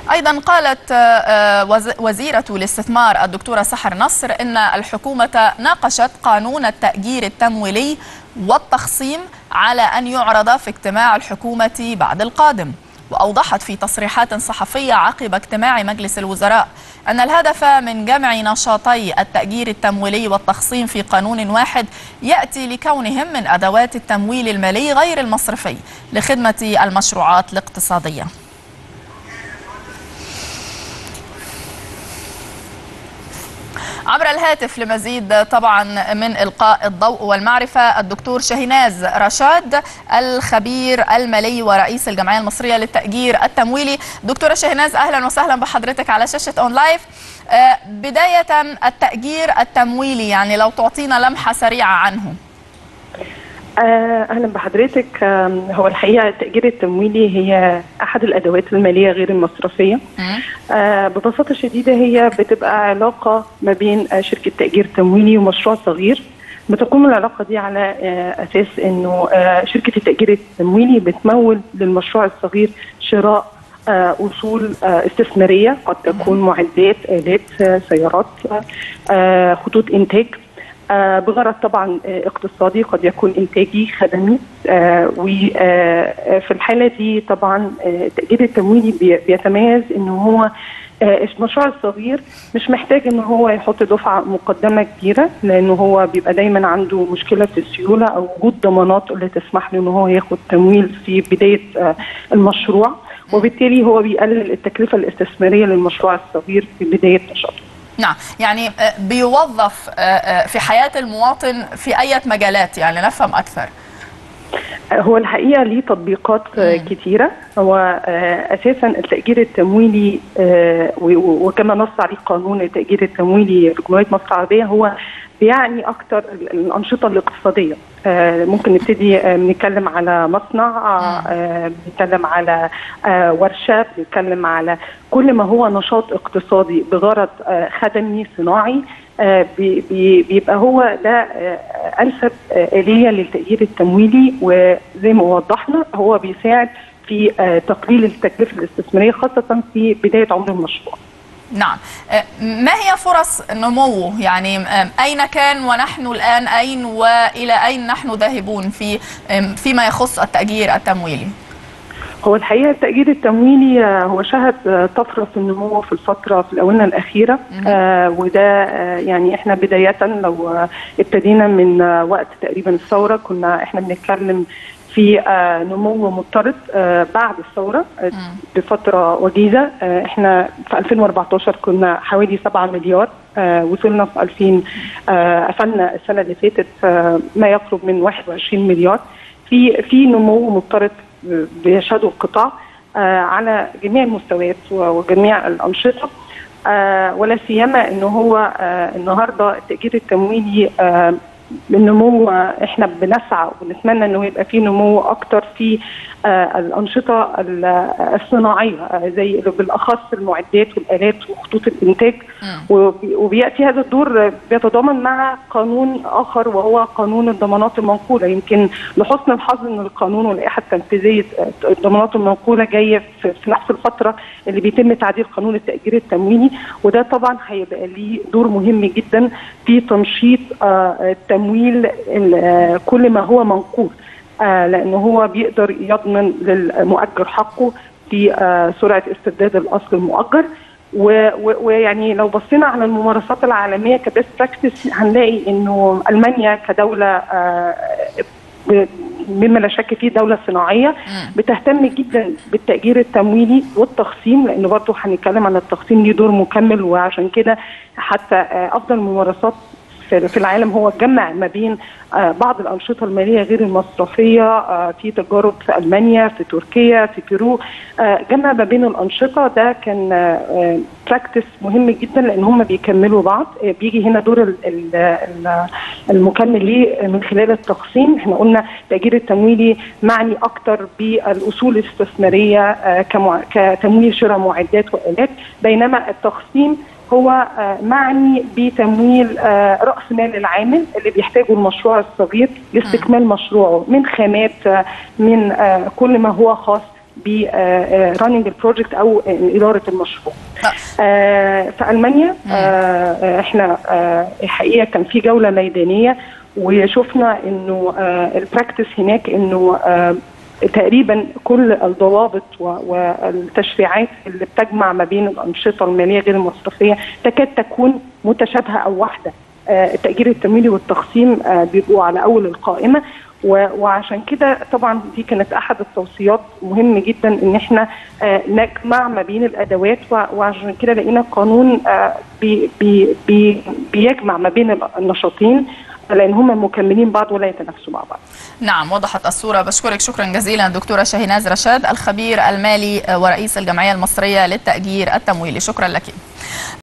أيضا قالت وزيرة الاستثمار الدكتورة سحر نصر إن الحكومة ناقشت قانون التأجير التمويلي والتخصيم على أن يعرض في اجتماع الحكومة بعد القادم وأوضحت في تصريحات صحفية عقب اجتماع مجلس الوزراء أن الهدف من جمع نشاطي التأجير التمويلي والتخصيم في قانون واحد يأتي لكونهم من أدوات التمويل المالي غير المصرفي لخدمة المشروعات الاقتصادية عبر الهاتف لمزيد طبعا من إلقاء الضوء والمعرفة الدكتور شهناز رشاد الخبير المالي ورئيس الجمعية المصرية للتأجير التمويلي دكتورة شهناز أهلا وسهلا بحضرتك على شاشة أون لايف بداية التأجير التمويلي يعني لو تعطينا لمحة سريعة عنه اهلا بحضرتك هو الحقيقه التاجير التمويلي هي احد الادوات الماليه غير المصرفيه ببساطه شديده هي بتبقى علاقه ما بين شركه تاجير تمويلي ومشروع صغير بتقوم العلاقه دي على اساس انه شركه التاجير التمويلي بتمول للمشروع الصغير شراء اصول استثماريه قد تكون معدات الات سيارات خطوط انتاج آه بغرض طبعا آه اقتصادي قد يكون انتاجي خدمي آه وفي الحاله دي طبعا التاجير التمويلي بي بيتميز انه هو المشروع الصغير مش محتاج ان هو يحط دفعه مقدمه كبيره لانه هو بيبقى دايما عنده مشكله في السيوله او وجود ضمانات اللي تسمح له ان هو ياخد تمويل في بدايه المشروع وبالتالي هو بيقلل التكلفه الاستثماريه للمشروع الصغير في بدايه نشاطه. نعم يعني بيوظف في حياة المواطن في أي مجالات يعني نفهم أكثر هو الحقيقه ليه تطبيقات مم. كتيره هو اساسا التاجير التمويلي وكما نص عليه قانون التاجير التمويلي في جمهوريه مصر العربيه هو بيعني اكتر الانشطه الاقتصاديه ممكن نبتدي نتكلم على مصنع بنتكلم على ورشه بنتكلم على كل ما هو نشاط اقتصادي بغرض خدمي صناعي بيبقى هو ده انسب اليه للتاجير التمويلي وزي ما وضحنا هو بيساعد في تقليل التكلفه الاستثماريه خاصه في بدايه عمر المشروع. نعم ما هي فرص نموه يعني أين كان ونحن الآن أين وإلى أين نحن ذاهبون في فيما يخص التأجير التمويلي هو الحقيقه التأجير التمويلي هو شهد طفره في النمو في الفتره في الاونه الاخيره آه وده آه يعني احنا بدايه لو ابتدينا من وقت تقريبا الثوره كنا احنا بنتكلم في آه نمو مضطرد آه بعد الثوره آه بفتره وجيزه احنا في 2014 كنا حوالي 7 مليار وصلنا في 2000 قفلنا السنه اللي فاتت ما يقرب من 21 مليار في في نمو مضطرد بيشهده القطاع على جميع المستويات وجميع الانشطه ولا سيما ان هو النهارده التاجير التمويلي النمو احنا بنسعى ونتمنى انه يبقى في نمو اكتر في آه الانشطه الصناعيه زي بالاخص المعدات والالات وخطوط الانتاج وبياتي هذا الدور بيتضامن مع قانون اخر وهو قانون الضمانات المنقوله يمكن لحسن الحظ ان القانون واللائحه التنفيذيه الضمانات المنقوله جايه في نفس الفتره اللي بيتم تعديل قانون التاجير التمويني وده طبعا هيبقى ليه دور مهم جدا في تنشيط آه التمويل كل ما هو منقول آه لانه هو بيقدر يضمن للمؤجر حقه في آه سرعه استرداد الاصل المؤجر ويعني لو بصينا على الممارسات العالميه كبيست براكتس هنلاقي انه المانيا كدوله آه مما لا شك فيه دوله صناعيه بتهتم جدا بالتاجير التمويلي والتخصيم لانه برضه هنتكلم عن التخصيم ليه دور مكمل وعشان كده حتى افضل الممارسات في العالم هو جمع ما بين بعض الانشطه الماليه غير المصرفيه في تجارب في المانيا في تركيا في بيرو جمع ما بين الانشطه ده كان براكتس مهم جدا لان هم بيكملوا بعض بيجي هنا دور المكمل ليه من خلال التقسيم احنا قلنا التاجير التمويلي معني اكتر بالاصول الاستثماريه كتمويل شراء معدات والات بينما التقسيم هو معني بتمويل راس مال العامل اللي بيحتاجه المشروع الصغير لاستكمال مشروعه من خامات من كل ما هو خاص ب راننج البروجكت او اداره المشروع. آه. في المانيا احنا الحقيقه كان في جوله ميدانيه وشفنا انه البراكتس هناك انه تقريبا كل الضوابط والتشريعات اللي بتجمع ما بين الانشطه الماليه غير المصرفيه تكاد تكون متشابهه او واحده التاجير التمويلي والتخصيم بيبقوا على اول القائمه وعشان كده طبعا دي كانت احد التوصيات مهم جدا ان احنا نجمع ما بين الادوات وعشان كده لقينا قانون بي بي بي بيجمع ما بين النشاطين لان هم مكملين بعض ولا يتنافسوا مع بعض. نعم وضحت الصوره بشكرك شكرا جزيلا دكتوره شاهيناز رشاد الخبير المالي ورئيس الجمعيه المصريه للتاجير التمويلي شكرا لك.